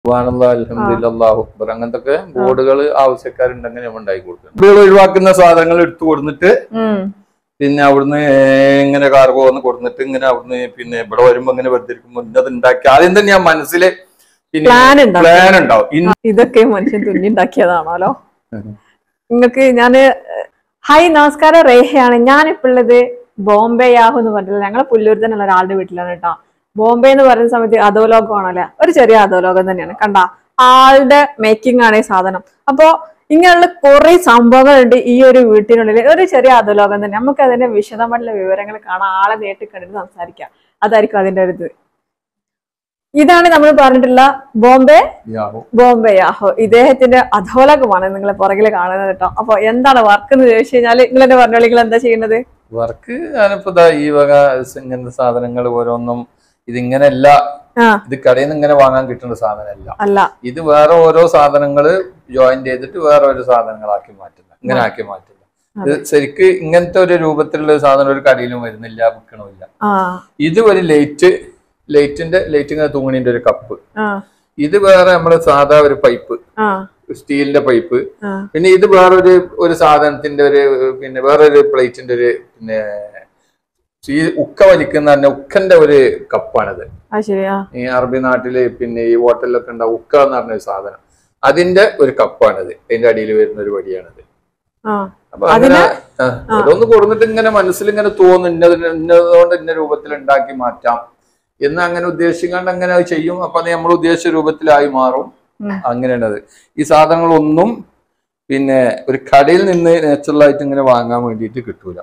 അലഹദില്ലാഹു അക്ബർ അങ്ങനത്തെ ബോർഡുകൾ ആവശ്യക്കാരുണ്ടെങ്കിൽ നമ്മൾ ഉണ്ടാക്കി കൊടുക്കും ബോർഡുകൾ ഒഴിവാക്കുന്ന സാധനങ്ങൾ എടുത്തു കൊടുത്തിട്ട് ഉം. പിന്നെ അവിടുന്ന് ഇങ്ങനെ കാർഗോ വന്ന് കൊടുത്തിട്ട് ഇങ്ങനെ അവിടുന്ന് പിന്നെ ഇവിടെ വരുമ്പോ ഇങ്ങനെ വെറുതെ ഇരിക്കുമ്പോ ഇന്നത് ഉണ്ടാക്കി ആദ്യം തന്നെ ഞാൻ മനസ്സിൽ പിന്നെ പ്ലാൻ ഉണ്ടാവും പ്ലാൻ ഉണ്ടാവും ഇന്ന ഇതൊക്കെ മനുഷ്യൻ തുന്നിണ്ടാക്കിയതാണല്ലോ നിങ്ങൾക്ക് ഞാന് ഹായ് നമസ്കാരം റേഹയാണ് ഞാനിപ്പോ ഉള്ളത് ബോംബെ യാഹു എന്ന് പറഞ്ഞില്ല ഞങ്ങളെ പുല്ലൂർ തന്നെയുള്ള ഒരാളുടെ വീട്ടിലാണ് കേട്ടോ ബോംബെ എന്ന് പറയുന്ന സമയത്ത് അധോലോകമാണല്ലേ ഒരു ചെറിയ അധോലോകം തന്നെയാണ് കണ്ട ആളുടെ മേക്കിംഗ് ആണ് ഈ സാധനം അപ്പോ ഇങ്ങനെയുള്ള കുറെ സംഭവങ്ങളുണ്ട് ഈ ഒരു വീട്ടിനുള്ളിൽ ഒരു ചെറിയ അധോലോകം തന്നെ നമുക്ക് അതിന്റെ വിശദമായിട്ടുള്ള വിവരങ്ങൾ കാണാൻ ആളെ നേരിട്ട് കണ്ടിട്ട് സംസാരിക്കാം അതായിരിക്കും അതിന്റെ ഒരു ഇത് ഇതാണ് നമ്മൾ പറഞ്ഞിട്ടുള്ള ബോംബെ യാഹു. ബോംബെ ആഹോ ഇദ്ദേഹത്തിന്റെ അധോലകമാണ് നിങ്ങൾ പുറകിൽ കാണുന്നത് കേട്ടോ അപ്പൊ എന്താണ് വർക്ക് എന്ന് ചോദിച്ചു കഴിഞ്ഞാല് നിങ്ങൾ എന്നെ പറഞ്ഞോളി നിങ്ങൾ എന്താ ചെയ്യുന്നത് വർക്ക് ഞാനിപ്പോ ദാ ഈ വക ഇങ്ങനത്തെ സാധനങ്ങൾ ഓരോന്നും ഇതിങ്ങനെയല്ല ആ ഇത് കടയിൽ നിന്ന് ഇങ്ങനെ വാങ്ങാൻ കിട്ടുന്ന സാധനമല്ല അല്ല ഇത് വേറെ ഓരോ സാധനങ്ങള് ജോയിൻ ചെയ്തിട്ട് വേറെ ഒരു സാധനങ്ങളാക്കി മാറ്റുന്ന ഇങ്ങനെ ആക്കി മാറ്റുന്ന ഇത് ശരിക്ക് ഇങ്ങനത്തെ ഒരു രൂപത്തിലുള്ള ഒരു സാധനം ഒരു കടയിലും വരുന്നില്ല വിൽക്കണമില്ല ആ ഇത് ഒരു ലൈറ്റ് ലൈറ്റിന്റെ ലൈറ്റ് ഇങ്ങനെ തൂങ്ങിന്റെ ഒരു കപ്പ് ആ ഇത് വേറെ നമ്മള് സാധാ ഒരു പൈപ്പ് ആ സ്റ്റീലിന്റെ പൈപ്പ് ആ പിന്നെ ഇത് വേറൊരു ഒരു സാധനത്തിന്റെ ഒരു പിന്നെ വേറൊരു പ്ലേറ്റിന്റെ ഒരു പിന്നെ ഈ ഉക്ക വലിക്കുന്ന തന്നെ ഉക്കന്റെ ഒരു കപ്പാണിത് ആ ശരിയാ ഈ അറബി നാട്ടില് പിന്നെ ഈ ഹോട്ടലിലൊക്കെ ഉണ്ടാവും ഉക്ക എന്ന് പറഞ്ഞ ഒരു സാധനം അതിന്റെ ഒരു കപ്പാണിത് അതിന്റെ അടിയിൽ വരുന്ന ഒരു വടിയാണിത് ആ അപ്പൊ അങ്ങനെ ആ, ഇതൊന്ന് കൊടുത്തിട്ട് ഇങ്ങനെ മനസ്സിൽ ഇങ്ങനെ തോന്നും ഇന്നത് ഇന്നതുകൊണ്ട് ഇന്ന രൂപത്തിൽ ഉണ്ടാക്കി മാറ്റാം എന്ന് അങ്ങനെ ഉദ്ദേശിക്കാണ്ട് അങ്ങനെ അത് ചെയ്യും അപ്പൊ അത് നമ്മൾ ഉദ്ദേശിച്ച രൂപത്തിലായി മാറും ഉം. അങ്ങനെയാണത് ഈ സാധനങ്ങളൊന്നും പിന്നെ ഒരു കടയിൽ നിന്ന് നാച്ചുറൽ ആയിട്ട് ഇങ്ങനെ വാങ്ങാൻ വേണ്ടിയിട്ട് കിട്ടൂല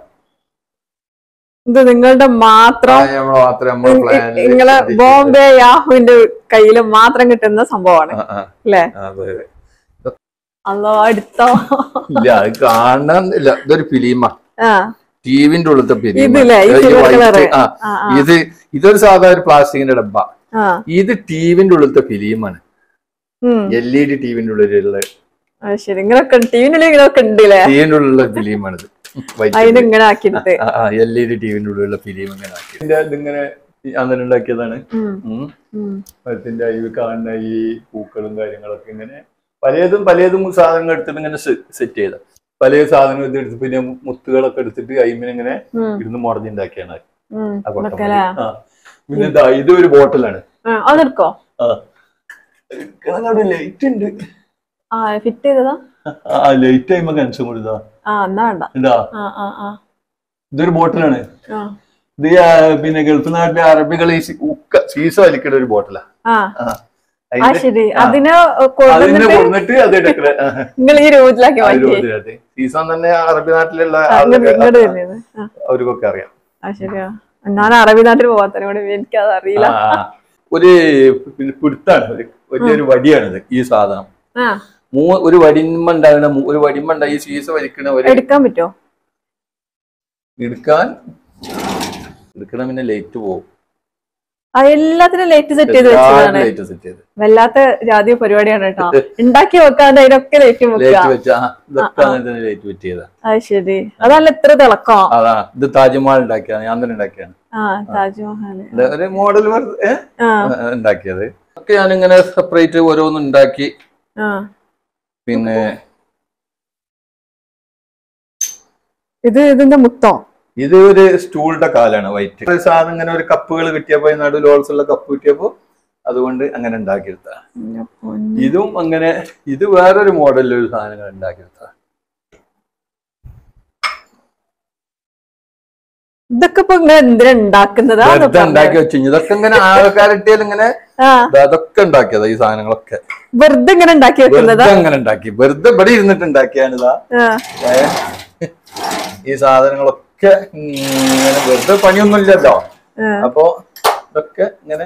ഇത് നിങ്ങളുടെ മാത്രം നമ്മൾ മാത്രമേ നമ്മൾ പ്ലാനിൽ നിങ്ങളെ ബോംബെ യാഹുവിന്റെ കയ്യിൽ മാത്രം കിട്ടുന്ന സംഭവമാണ് അല്ലേ അതെ അല്ലോ അടുത്തോ ഇല്ല അത് കാണാൻ ഇല്ല ഇതൊരു ഫിലിമാ ആ ടിവിന്റെ ഉള്ളത്തെ ഫിലിം ഇതില്ലേ ഈ silver colour. ആ, ആ. ഇത് ഇതൊരു സാധാ ഒരു പ്ലാസ്റ്റിക്കിന്റെ ഡബ്ബ ആ ഇത് ടിവിന്റെ ഉള്ളിലത്തെ ഫിലിമാണ് ഉം എൽ ഇ ഡി ടിവിന്റെ ഉള്ളിലുള്ള അത് ശരി ഇങ്ങനൊക്കെ ടിവിനുള്ളിൽ ഇങ്ങനൊക്കെ ഉണ്ടല്ലേ ടിവിന്റെ ഉള്ളിലുള്ള ഫിലിമാണിത് അതിന് ഇങ്ങനെ ആക്കിയിട്ട് എൽ ഇ ഡി ടിവിന്റെ ഉള്ളിലുള്ള ഫിലിം ഇങ്ങനെ ആക്കി ഇതിന്റെ ഇതിങ്ങനെ അങ്ങനെ ഉണ്ടാക്കിയതാണ് ഉം ഉം. ഉം മരത്തിന്റെ ഈ കാണുന്ന ഈ പൂക്കളും കാര്യങ്ങളൊക്കെ ഇങ്ങനെ പലതും പലതും സാധനങ്ങൾ എടുത്തിട്ട് ഇങ്ങനെ സെറ്റ് ചെയ്ത പല സാധനങ്ങൾ ഇത് എടുത്ത് പിന്നെ മുത്തുകളൊക്കെ എടുത്തിട്ട് അയിമിനെ ഇങ്ങനെ ഉം ഇരുന്ന് മുടഞ്ഞുണ്ടാക്കിയാണ് ഉം ആ കൊട്ടം ഇതൊക്കെ മതി. അല്ലേ? ആ. പിന്നെ ഇതാ ഇത് ഒരു ബോട്ടിലാണ് ആ, അതെടുക്കോ അവിടെ ലൈറ്റ് ഉണ്ട് ആ ഫിറ്റ് ചെയ്തതാ ആ ലൈറ്റ് ആയിമ്മ കനക്ഷൻ കൊടുത്താ ആ എന്നാ വേണ്ട എന്താ ആ ആ ആ ഇതൊരു ബോട്ടിലാണ് ആ ഇത് ഈ, ആ, പിന്നെ ഗൾഫ് നാട്ടിലെ അറബികൾ ഈ സി- ഉക്ക സീസ വലിക്കുന്ന ഒരു ബോട്ടിലാ ആ ആ. ആ അതിന്റെ- ശരി ആ. അതിനെ അതിനെ കൊണ്ടുവന്നിട്ട് കൊണ്ടിട്ട് അത് ഡെക്കറേ നിങ്ങൾ ഈ രൂപത്തിലാക്കി മാറ്റി സീസൺ തന്നെ അറബി നാട്ടിലുള്ള ഇങ്ങോട്ട് ഇങ്ങോട്ട് ആളുകൾക്ക് വരുന്നത് ആ അവർക്കൊക്കെ അറിയാം ആ ശരിയാ ഞാൻ അറബി നാട്ടിൽ പോകാത്തതിനോട് എനിക്കത് അറിയില്ല ആ, ആ. ഒരു പിന്നെ പിടുത്താണ് ഒരു വലിയൊരു വടിയാണിത് ഈ സാധനം ആ മൂ ഒരു വടിമ ഉണ്ടാകുന്ന മൂ- ഒരു വടിമ ഉണ്ടായി ഈ സീസ വലിക്കണ ഒരു എടുക്കാൻ പറ്റുമോ എടുക്കാൻ എടുക്കണ പിന്നെ ലൈറ്റ് പോകും ആ എല്ലാത്തിനും ലൈറ്റ് സെറ്റ് ചെയ്ത് വെച്ചതാണ് ലൈറ്റ് സെറ്റ് ചെയ്ത് വല്ലാത്ത ജാതി പരിപാടിയാണ് കേട്ടോ ഉണ്ടാക്കി വെക്കാണ്ട് അതിനൊക്കെ ലൈറ്റ് വെക്കുക ലൈറ്റ് വെച്ച ആ, ഇതൊക്കെ അങ്ങനെ തന്നെ ലൈറ്റ് വെച്ച് ചെയ്താ അത് ശരി അതല്ല ഇത്ര തിളക്കോ അതാ ഇത് താജ്മഹൽ ഉണ്ടാക്കിയതാണ് ഞാൻ തന്നെ ഉണ്ടാക്കിയാണ് ആ താജ്മഹൽ ഇത് ഒരു മോഡൽ ആ ഉണ്ടാക്കിയത് ഒക്കെ ഞാനിങ്ങനെ സെപ്പറേറ്റ് ഓരോന്നും ഉണ്ടാക്കി ആ പിന്നെ ഇത് ഇതിന്റെ മുത്തോ ഇത് ഒരു സ്റ്റൂളിന്റെ കാലാണ് വൈറ്റ് ഒരു സാധനം ഇങ്ങനെ ഒരു കപ്പുകൾ കിട്ടിയപ്പോ നടുവിൽ ഹോൾസ് ഉള്ള കപ്പ് കിട്ടിയപ്പോ അതുകൊണ്ട് അങ്ങനെ ഉണ്ടാക്കിയെടുത്ത ഇതും അങ്ങനെ ഇത് വേറൊരു മോഡലിൽ ഒരു സാധനങ്ങൾ ഉണ്ടാക്കിയെടുത്ത ഇതൊക്കെ ഇപ്പൊ ഇങ്ങനെ എന്തിനാ ഉണ്ടാക്കുന്നതാ ഒന്ന് വെറുതെ പറഞ്ഞേ. ഉണ്ടാക്കി വെച്ചു ഇതൊക്കെ ഇങ്ങനെ ആൾക്കാരിട്ടിയാൽ ഇങ്ങനെ ആ ദാ അതൊക്കെ ഉണ്ടാക്കിയതാ ഈ സാധനങ്ങളൊക്കെ വെറുതെ ഇങ്ങനെ ഉണ്ടാക്കി വെക്കുന്നതാ വെറുതെ അങ്ങനെ ഉണ്ടാക്കി വെറുതെ ഇവിടെ ഇരുന്നിട്ട് ഉണ്ടാക്കിയാണ് ഇതാ ആ ഏ? ഈ സാധനങ്ങളൊക്കെ ഇങ്ങനെ വെറുതെ പണിയൊന്നുമില്ലല്ലോ ആ. അപ്പോ ഇതൊക്കെ ഇങ്ങനെ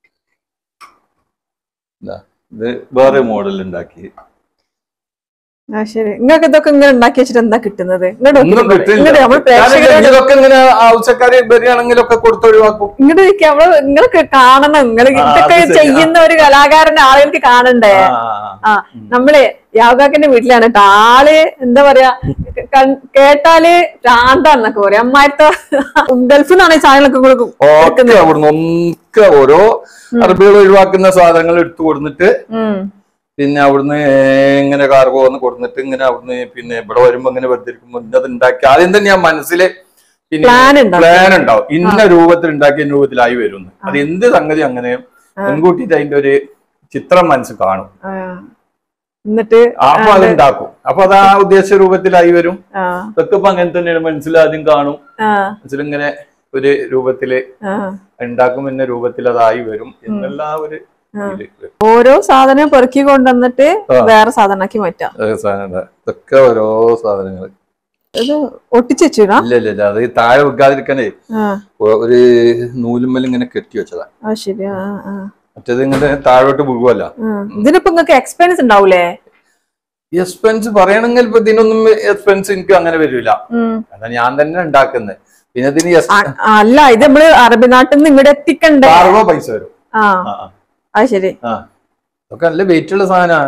ഇതാ, ഇത് വേറെ മോഡൽ ഉണ്ടാക്കി ആ ശരി നിങ്ങൾക്ക് ഇതൊക്കെ ഇങ്ങനെ ഉണ്ടാക്കി വെച്ചിട്ട് എന്താ കിട്ടുന്നത് ഇങ്ങോട്ട് ഒന്നും നോക്കി കിട്ടില്ല ഇങ്ങോട്ട് നമ്മൾ പ്രേക്ഷകരോട് ഇതൊക്കെ ഇങ്ങനെ ആവശ്യക്കാര് വരികയാണെങ്കിലൊക്കെ കൊടുത്തൊഴിവാക്കും ഇങ്ങോട്ട് നിൽക്കുക നമ്മള് നിങ്ങൾക്ക് കാണണം നിങ്ങൾ ആ, ഇതൊക്കെ അത് ശരി. ചെയ്യുന്ന ഒരു കലാകാരന്റെ ആളുകൾക്ക് കാണണ്ടേ ആ, ആ, ആ. ആ നമ്മള് യാവകാക്കിന്റെ വീട്ടിലാണ് കേട്ടോ ആള് എന്താ പറയാ കൺ- കേട്ടാല് ഭ്രാന്താന്നൊക്കെ പറയാം അമ്മായിരത്തെ ഗൾഫിൽ നിന്നാണ് ഈ സാധനങ്ങളൊക്കെ ഇങ്ങോട്ട് ഒക്കെ അവിടുന്ന് ഒക്കെ ഓരോ അറബികൾ ഒഴിവാക്കുന്ന സാധനങ്ങൾ എടുത്തു കൊടുത്തിട്ട് ഉം. പിന്നെ അവിടുന്ന് ഇങ്ങനെ കാർഗോ വന്ന് കൊടുത്തിട്ട് ഇങ്ങനെ അവിടുന്ന് പിന്നെ ഇവിടെ വരുമ്പോ ഇങ്ങനെ വെറുതെ ഇരിക്കുമ്പോ ഇന്നത് ഉണ്ടാക്കി ആദ്യം തന്നെ ഞാൻ മനസ്സില് പിന്നെ Plan ഉണ്ടാവും. പ്ലാൻ ഉണ്ടാവും ഇന്ന രൂപത്തിൽ ഉണ്ടാക്കിയ രൂപത്തിലായി വരും അത് എന്ത് സംഗതി അങ്ങനെ മുൻകൂട്ടിട്ട് അതിന്റെ ഒരു ചിത്രം മനസ്സിൽ കാണും ആ. എന്നിട്ട് അപ്പൊ അത് ഉണ്ടാക്കും അപ്പൊ അത് ആ ഉദ്ദേശ രൂപത്തിലായി വരും ആ ഇതൊക്കെ ഇപ്പൊ അങ്ങനെ തന്നെയാണ് മനസ്സിൽ ആദ്യം കാണും ആ മനസ്സിലിങ്ങനെ ഒരു രൂപത്തില് ആ ഉണ്ടാക്കും എന്ന രൂപത്തിൽ അതായി വരും എന്നുള്ള ആ ഒരു ഇതില് വരും. ഓരോ സാധനം പെറുക്കി കൊണ്ടുവന്നിട്ട് വേറെ സാധനമാക്കി മാറ്റാം അതൊക്കെ സാധനം ഇതാ. ഇതൊക്കെ ഓരോ സാധനങ്ങൾ ഇത് ഒട്ടിച്ചു വെച്ചിടാ ഇല്ല ഇല്ല ഇല്ല അത് ഈ താഴെ വെക്കാതിരിക്കണേ ആ ഒ- ഒരു നൂലുമ്മൽ ഇങ്ങനെ കെട്ടി വെച്ചതാ ആ ശരി ആ ആ മറ്റേത് ഇങ്ങനെ താഴോട്ട് വീഴുവല്ല ആ. ഇതിനിപ്പോ നിങ്ങൾക്ക് എക്സ്പെൻസ് ഉണ്ടാവൂലേ എക്സ്പെൻസ് പറയണമെങ്കിൽ ഇപ്പൊ ഇതിനൊന്നും എക്സ്പെൻസ് എനിക്ക് അങ്ങനെ വരില്ല ഉം. കാരണം ഞാൻ തന്നെ ഉണ്ടാക്കുന്നത് പിന്നെ ഇതിന് ആ, ആ, അല്ല ഇത് നമ്മള് അറബി നാട്ടിൽ നിന്ന് ഇങ്ങോട്ട് എത്തിക്കണ്ടേ കാർഗോ പൈസ വരും ആ ആ ആ. അത് ശരി ആ അതൊക്കെ നല്ല വെയിറ്റ് ഉള്ള സാധനമാണ്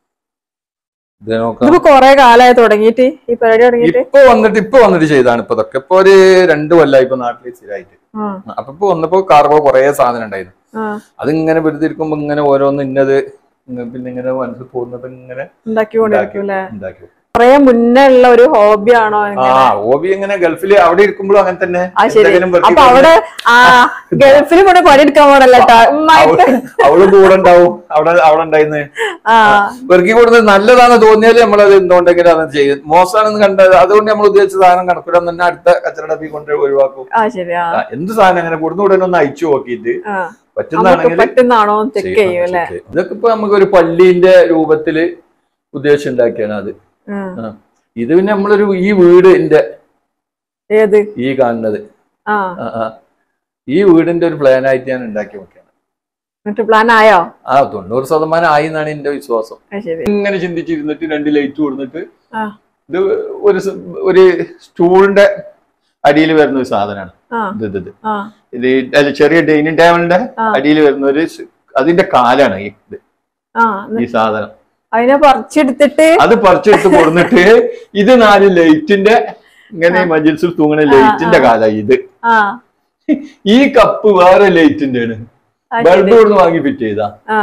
ഇത് നോക്കാം ഇതിപ്പോ കൊറേ കാലമായി തുടങ്ങിയിട്ട് ഈ പരിപാടി തുടങ്ങിയിട്ട് ഇപ്പൊ വന്നിട്ട് ഇപ്പൊ വന്നിട്ട് ചെയ്താണ് ഇപ്പൊ ഇതൊക്കെ ഇപ്പൊ ഒരു രണ്ട് കൊല്ലമായി ഇപ്പൊ നാട്ടിൽ സ്ഥിരമായിട്ട് ആ അപ്പൊ ഇപ്പൊ വന്നപ്പോ കാർഗോ കുറെ സാധനം ഉണ്ടായിരുന്നു ആ അതിങ്ങനെ വെറുതെ ഇരിക്കുമ്പോ ഇങ്ങനെ ഓരോന്ന് ഇന്നത് ഇങ്ങ- പിന്നെ ഇങ്ങനെ മനസ്സിൽ പോകുന്നത് ഇങ്ങനെ ഉണ്ടാക്കി കൊണ്ടിരിക്കൂലേ ഉണ്ടാക്കി കൊറേ മുന്നേ ഉള്ള ഒരു ഹോബിയാണോ ആ ഓബി ഇങ്ങനെ ഗൾഫില് അവിടെ ഇരിക്കുമ്പോഴും അങ്ങനെ തന്നെ ആ ശരി എന്തെങ്കിലും പെറുക്കി അപ്പൊ അവിടെ ആ ഗൾഫിൽ കൊണ്ട് പണിയെടുക്കാൻ പോകണല്ലോ കേട്ടോ ഉമ്മായിട്ട് അവള് കൂടെ ഉണ്ടാവും അവിടെ അവിടെ ഉണ്ടായിരുന്നു ആ പെറുക്കി കൊടുക്കുന്നത് നല്ലതാണെന്ന് തോന്നിയാൽ നമ്മളത് എന്തുകൊണ്ടെങ്കിലും അത് ചെയ്യും മോശമാണെന്ന് കണ്ടത് അതുകൊണ്ട് നമ്മൾ ഉദ്ദേശിച്ച സാധനം കണക്കിടാൻ തന്നെ അടുത്ത കച്ചറടപ്പി കൊണ്ട് ഒഴിവാക്കും ആ ശരി ആ ആ, എന്ത് സാധനം അങ്ങനെ കൊടുന്ന ഉടനെ ഒന്ന് അയച്ചു നോക്കിയിട്ട് ആ നമുക്ക് പറ്റുന്നതാണെങ്കിൽ പറ്റുന്നാണോ ചെക്ക് ചെയ്യും അല്ലെ ഇതൊക്കെ ഇപ്പൊ നമുക്ക് ഒരു പള്ളീന്റെ രൂപത്തില് ഉദ്ദേശം ഉണ്ടാക്കിയാണ് അത് ആ. ഇത് പിന്നെ നമ്മളൊരു ഈ വീടിന്റെ ഏത് ഈ കാണുന്നത് ആ ആ, ആ. ഈ വീടിന്റെ ഒരു പ്ലാൻ ആയിട്ട് ഞാൻ ഉണ്ടാക്കി നോക്കിയാണ് എന്നിട്ട് പ്ലാൻ ആയോ ആ തൊണ്ണൂറ് ശതമാനം ആയി എന്നാണ് എന്റെ വിശ്വാസം ആ ശരി ഇങ്ങനെ ചിന്തിച്ചിരുന്നിട്ട് രണ്ട് ലൈറ്റ് കൊടുത്തിട്ട് ആ ഇത് ഒരു സ- ഒരു സ്റ്റൂളിന്റെ അടിയിൽ വരുന്ന ഒരു സാധനമാണ് ആ ഇത് ഇത് ഇത്. ആ ഇത് അല്ല ചെറിയ ഡൈനിങ് ടേബിളിന്റെ ആ. അടിയിൽ വരുന്ന ഒരു സ്- അതിന്റെ കാലാണ് ഈ ഇത് ആ ഈ സാധനം അതിനെ പറിച്ചെടുത്തിട്ട് അത് പറിച്ചെടുത്ത് കൊടുത്തിട്ട് ഇത് നാല് ലൈറ്റിന്റെ ഇങ്ങനെ മജിൽസിൽ തൂങ്ങണ ലൈറ്റിന്റെ കാലായി ഇത് ആ ഈ കപ്പ് വേറെ ലൈറ്റിന്റെ ആണ് ആ ബൾബ് ശരി കൊടുന്ന് വാങ്ങി ഫിറ്റ് ചെയ്താ ആ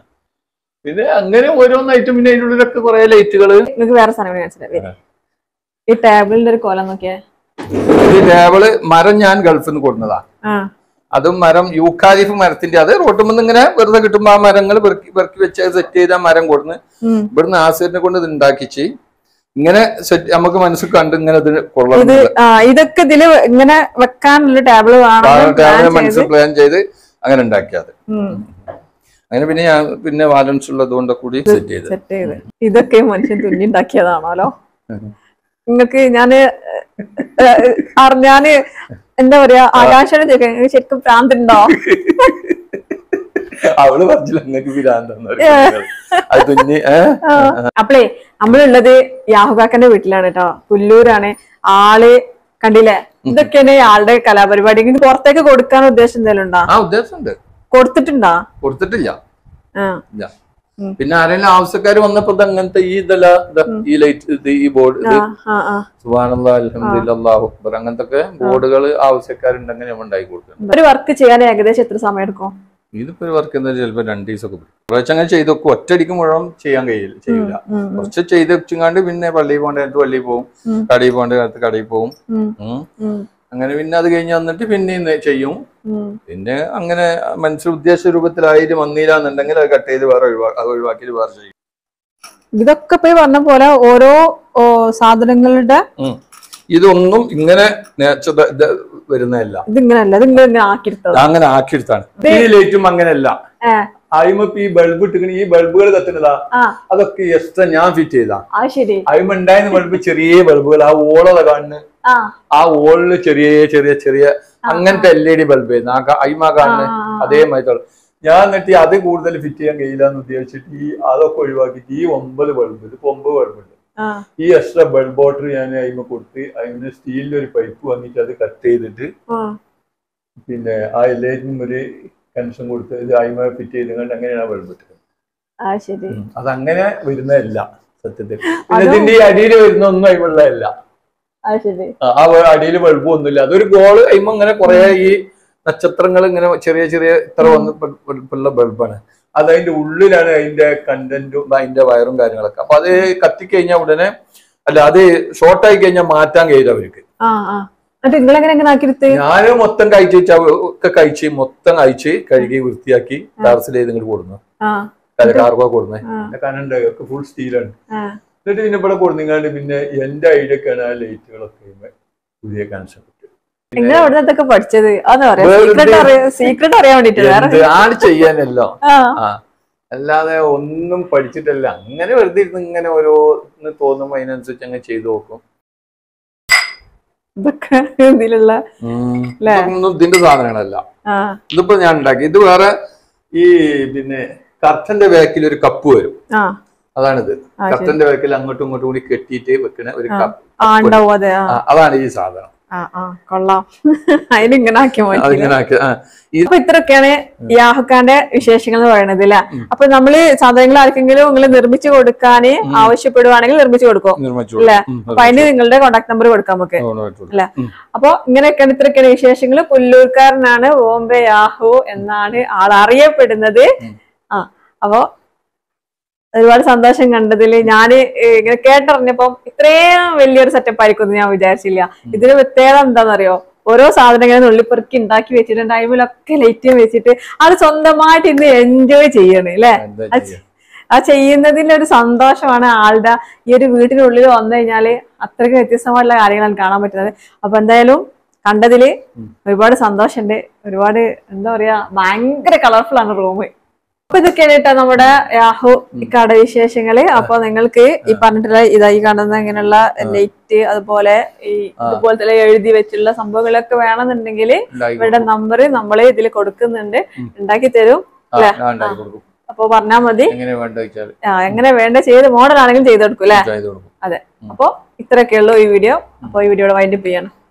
പിന്നെ അങ്ങനെ ഓരോന്നായിട്ടും പിന്നെ അതിൻ്റെ ഉള്ളിലൊക്കെ കുറെ ലൈറ്റുകള് നിങ്ങൾക്ക് വേറെ സാധനം കൂടി മനസ്സിലായി വരി. ഈ ടേബിളിന്റെ ഒരു കോലം നോക്കിയേ ഈ ടേബിള് മരം ഞാൻ ഗൾഫിൽ നിന്ന് കൊടുന്നതാ ആ അതും മരം യൂക്കാലിഫ് മരത്തിന്റെ അത് റോട്ടുമ്പോൾ ഇങ്ങനെ വെറുതെ കിട്ടുമ്പോ ആ മരങ്ങൾ പെറുക്കി പെറുക്കി വെച്ച് സെറ്റ് ചെയ്ത മരം കൊടുന്ന് ഉം. ഇവിടുന്ന് ആസിഡിനെ കൊണ്ട് ഇത് ഉണ്ടാക്കിച്ച് ഇങ്ങനെ സെറ്റ് നമുക്ക് മനസ്സിൽ കണ്ട് ഇങ്ങനെ ഇത് കൊള്ളണം ഇത് ആ ഇതൊക്കെ ഇതില് ഇങ്ങനെ വെക്കാനുള്ള ടേബിൾ വേണം ടേബിൾ മനസ്സിൽ പ്ലാൻ ചെയ്ത് അങ്ങനെ ഉണ്ടാക്കിയത് ഉം. അങ്ങനെ പിന്നെ ഞാൻ പിന്നെ ബാലൻസ് ഉള്ളത് കൊണ്ട് കൂടി സെറ്റ് ചെയ്ത് സെറ്റ് ചെയ്ത് ഇതൊക്കെ മനുഷ്യൻ തുന്നി ഉണ്ടാക്കിയതാണല്ലോ നിങ്ങക്ക് ഞാന് ഏ, ഏ, അറി- ഞാന് എന്താ പറയാ ആകാശോട് ചോദിക്കാം "നിങ്ങൾക്ക് ശരിക്കും പ്രാന്തുണ്ടോ അവള് പറഞ്ഞില്ല നിങ്ങൾക്ക് പിരാന്തെന്ന് പറയും. അത് തുന്നി ഏഹ് അപ്പളേ നമ്മളുള്ളത് യാഹുകാക്കന്റെ വീട്ടിലാണ് കേട്ടോ പുല്ലൂരാണ് ആള് കണ്ടില്ലേ ഇതൊക്കെയാണ് ആളുടെ കലാപരിപാടി ഇത് പുറത്തേക്ക് കൊടുക്കാൻ ഉദ്ദേശം എന്തെങ്കിലും ഉണ്ടോ ആ ഉദ്ദേശമുണ്ട് കൊടുത്തിട്ടുണ്ടോ കൊടുത്തിട്ടില്ല ആ ഇല്ല ഉം. പിന്നെ ആരെങ്കിലും ആവശ്യക്കാർ വന്നപ്പോ ഇത് അങ്ങനത്തെ ഈ ഇതല്ല ദാ ഈ ലൈറ്റ് ഇത് ഈ ബോർഡ് ഇത് ആ ആ ആ സുബാനല്ലാ അൽഹംദുലില്ലാ അല്ലാഹു അക്ബർ അങ്ങനത്തെ ഒക്കെ ബോർഡുകൾ ആവശ്യക്കാരുണ്ടെങ്കിൽ നമ്മൾ ഉണ്ടാക്കി കൊടുക്കണം ഒരു വർക്ക് ചെയ്യാൻ ഏകദേശം എത്ര സമയം എടുക്കും ഇതിപ്പോ ഒരു വർക്ക് എന്താ ചിലപ്പോ രണ്ട് ദിവസമൊക്കെ പിടിക്കും. കുറച്ച് അങ്ങനെ ചെയ്ത് നോക്കും ഒറ്റയടിക്ക് മുഴുവൻ ചെയ്യാൻ കഴിയില്ല ചെയ്യില്ല ഉം, ഉം, കുറച്ച് ചെയ്ത് വെച്ചുങ്ങാണ്ട് പിന്നെ പള്ളിയിൽ പോകേണ്ട കാലത്ത് പള്ളിയിൽ പോകും ഉം. കടയിൽ പോകേണ്ട കാലത്ത് കടയിൽ പോകും ഉം, ഉം. ഉം, അങ്ങനെ പിന്നെ അത് കഴിഞ്ഞ് വന്നിട്ട് പിന്നെ ഇന്ന് ചെയ്യും ഉം. പിന്നെ അങ്ങനെ മനസ്സിൽ ഉദ്ദേശ രൂപത്തിലായിട്ട് വന്നില്ല എന്നുണ്ടെങ്കിൽ അത് കട്ട് ചെയ്ത് വേറെ ഒഴിവാ അത് ഒഴിവാക്കിയിട്ട് വേറെ ചെയ്യും ഇതൊക്കെ ഇപ്പൊ ഈ പറഞ്ഞ പോലെ ഓരോ ഓ, സാധനങ്ങളുടെ ഉം. ഇതൊന്നും ഇങ്ങനെ നേച്ചത് ഇത് വരുന്നതല്ല ഇതിങ്ങനല്ല ഇത് ഇങ്ങനെ ഇങ്ങനെ ആക്കിയെടുത്തത് അങ്ങനെ ആക്കിയെടുത്താണ് ഈ ലൈറ്റും അങ്ങനെയല്ല ഏ അയിമപ്പ് ഈ ബൾബ് ഇട്ടിക്കണ ഈ ബൾബുകൾ കത്തുന്നതാ ആ അതൊക്കെ എക്സ്ട്രാ ഞാൻ ഫിറ്റ് ചെയ്താ അത് ശരി അയിമ ഉണ്ടായിരുന്ന ബൾബ് ചെറിയ ബൾബുകൾ ആ ഓളത കാണുന്നു ആ ആ ഓളില് ചെറിയ ചെറിയ ചെറിയ അങ്ങനത്തെ എൽ ഇ ഡി ബൾബ് ആ കാ- അയിമ കാണുന്ന ആ, ആ, ആ. അതേമാതിരി ഞാൻ എന്നിട്ട് അത് കൂടുതൽ ഫിറ്റ് ചെയ്യാൻ കഴിയില്ല എന്ന് ഉദ്ദേശിച്ചിട്ട് ഈ അതൊക്കെ ഒഴിവാക്കിയിട്ട് ഈ ഒമ്പത് ബൾബ് ഇത് ഒമ്പത് ബൾബ് ഉണ്ട് ആ ഈ എക്സ്ട്രാ ബൾബ് വാട്ടർ ഞാൻ അതിന് കൊടുത്ത് അതിന് സ്റ്റീലിന്റെ ഒരു പൈപ്പ് വാങ്ങിയിട്ട് അത് കട്ട് ചെയ്തിട്ട് ആ പിന്നെ ആ എല്ലാറ്റിനും ഒരു കണക്ഷൻ കൊടുത്ത് ഇത് അയിമ ഫിറ്റ് ചെയ്തുകൊണ്ട് അങ്ങനെയാണ് ബൾബ് ഇട്ടത് ആ ശരി അതങ്ങനെ വരുന്നതല്ല സത്യത്തിൽ പിന്നെ ഇതിന്റെ ഈ അടിയിൽ വരുന്ന ഒന്നും അയിമുള്ളതല്ല ആ ശരി ആ അടിയിൽ ബൾബ് ഒന്നുമില്ല അതൊരു ഗോള് കഴിയുമ്പോ ഇങ്ങനെ കുറെ ഈ നക്ഷത്രങ്ങൾ ഇങ്ങനെ ചെറിയ ചെറിയ ഇത്ര വന്ന് ഉള്ള ബൾബാണ് അത് അതിന്റെ ഉള്ളിലാണ് അതിന്റെ കണ്ടന്റും അതിന്റെ വയറും കാര്യങ്ങളൊക്കെ അപ്പൊ അത് കത്തിക്കഴിഞ്ഞാൽ ഉടനെ അല്ല അത് ഷോർട്ട് ആയി കഴിഞ്ഞാൽ മാറ്റാൻ കഴിയില്ല അവർക്ക് ആ ആ എന്നിട്ട് നിങ്ങളെങ്ങനെ എങ്ങനെ ആക്കിയെടുത്ത് ഞാൻ മൊത്തം കഴിച്ച് വെച്ചാ ഒക്കെ കഴിച്ച് മൊത്തം കഴിച്ച് കഴുകി വൃത്തിയാക്കി ടാർസിൽ ചെയ്ത് ഇങ്ങോട്ട് കൊടുന്നു ആ കാർഗോ കൊടുന്നേ ആ. എന്റെ കനുണ്ട് ഒക്കെ ഫുൾ സ്റ്റീലാണ് ആ എന്നിട്ട് പിന്നെ ഇവിടെ കൊടുന്നിങ്ങാണ്ട് പിന്നെ എന്റെ ഐഡിയൊക്കെയാണ് ആ ലൈറ്റുകളൊക്കെ പുതിയ കണക്ഷൻ നിങ്ങൾ അവിടെ നിന്നൊക്കെ പഠിച്ചത് അതെന്ന് പറയാം വെറുതെ- സീക്രട്ട് അറിയാൻ സീക്രട്ട് അറിയാൻ വേണ്ടിട്ട് വേറെ എന്ത് ആണ് ചെയ്യാനല്ലോ ആ ആ അല്ലാതെ ഒന്നും പഠിച്ചിട്ടല്ല അങ്ങനെ വെറുതെ ഇരുന്ന് ഇങ്ങനെ ഓരോന്ന് തോന്നുമ്പോ അതിനനുസരിച്ച് അങ്ങ് ചെയ്തു നോക്കും ഇതൊക്കെ ഇതിലുള്ള ല്ലേ? ഇതൊന്നും ഇതിന്റെ സാധനങ്ങളല്ല ആ ഇതിപ്പോ ഞാൻ ഉണ്ടാക്കി ഇത് വേറെ ഈ പിന്നെ കർട്ടന്റെ ബാക്കിൽ ഒരു കപ്പ് വരും ആ അതാണിത് ആ, ശരി. കർട്ടന്റെ ബാക്കിൽ അങ്ങോട്ടും ഇങ്ങോട്ടും കൂടി കെട്ടിയിട്ട് വെക്കണ ഒരു ആ. കപ്പ് ആ ഉണ്ടാവും അതെ ആ ആ, അതാണ് ഈ സാധനം ആ ആ കൊള്ളാം അതിനിങ്ങനെ ആക്കി മാറ്റി അതിങ്ങനെ ആക്കി ആ, ഈ അപ്പൊ ഇത്രയൊക്കെയാണ് യാഹുക്കാന്റെ വിശേഷങ്ങൾ എന്ന് പറയുന്നത് അല്ലെ അപ്പൊ നമ്മള് സാധനങ്ങൾ ആർക്കെങ്കിലും നിങ്ങൾ നിർമ്മിച്ചു കൊടുക്കാൻ ആവശ്യപ്പെടുവാണെങ്കിൽ നിർമ്മിച്ചു കൊടുക്കും നിർമ്മിച്ചോളൂ. ഇല്ലേ? ഉം, അപ്പൊ അതിന് നിങ്ങളുടെ കോണ്ടാക്ട് നമ്പർ കൊടുക്കാം നമുക്ക് നിർമ്മിച്ചോളൂ. അല്ലെ ഉം. അപ്പൊ ഇങ്ങനെയൊക്കെയാണ് ഇത്രയൊക്കെയാണ് വിശേഷങ്ങൾ പുല്ലൂർക്കാരനാണ് ബോംബെ യാഹു എന്നാണ് ആൾ അറിയപ്പെടുന്നത് ഉം. ആ അപ്പൊ ഒരുപാട് സന്തോഷം കണ്ടതിൽ ഞാന് ഏഹ് ഇങ്ങനെ കേട്ടറിഞ്ഞപ്പം ഇത്രയും വലിയൊരു സെറ്റപ്പ് ആയിരിക്കും എന്ന് ഞാൻ വിചാരിച്ചില്ല ഇതിന് പ്രത്യേകത എന്താണെന്നറിയോ ഓരോ സാധനങ്ങളും നുള്ളിപ്പെറുക്കി ഉണ്ടാക്കി വെച്ചിട്ട് ടൈമിലൊക്കെ ലൈറ്റ് വെച്ചിട്ട് അത് സ്വന്തമായിട്ട് ഇന്ന് എൻജോയ് ചെയ്യണ് അല്ലെ എന്താ അത് ചെയ്യാ? ആ ചെയ്യുന്നതിന്റെ ഒരു സന്തോഷമാണ് ആളുടെ ഈ ഒരു വീട്ടിനുള്ളിൽ വന്നു കഴിഞ്ഞാല് അത്രയ്ക്ക് വ്യത്യസ്തമായിട്ടുള്ള കാര്യങ്ങളാണ് കാണാൻ പറ്റുന്നത് അപ്പൊ എന്തായാലും കണ്ടതില് ഒരുപാട് സന്തോഷമുണ്ട് ഒരുപാട് എന്താ പറയാ ഭയങ്കര കളർഫുൾ ആണ് റൂം അപ്പൊ ഇതൊക്കെയാണ് കേട്ടോ നമ്മുടെ യാഹു ഇക്കാടെ വിശേഷങ്ങള് അപ്പൊ നിങ്ങൾക്ക് ഈ പറഞ്ഞിട്ടുള്ള ഇതായി കാണുന്ന ഇങ്ങനെയുള്ള ലൈറ്റ് അതുപോലെ ഈ ഇതുപോലത്തെ എഴുതി വെച്ചുള്ള സംഭവങ്ങളൊക്കെ വേണമെന്നുണ്ടെങ്കിൽ ഉണ്ടാക്കി ഇവരുടെ നമ്പർ നമ്മൾ ഇതിൽ കൊടുക്കുന്നുണ്ട് ഉണ്ടാക്കി തരും ആ, ഞാൻ ഉണ്ടാക്കി കൊടുക്കും അപ്പൊ പറഞ്ഞാൽ മതി എങ്ങനെ വേണ്ട വെച്ചാൽ ആ, എങ്ങനെ വേണ്ട ചെയ്ത് മോഡൽ ആണെങ്കിലും ചെയ്ത് കൊടുക്കും അല്ലെ ചെയ്ത് കൊടുക്കും അതെ അപ്പൊ ഇത്രയൊക്കെ ഉള്ളൂ ഈ വീഡിയോ അപ്പൊ ഈ വീഡിയോയുടെ വൈൻഡപ്പ് ചെയ്യണം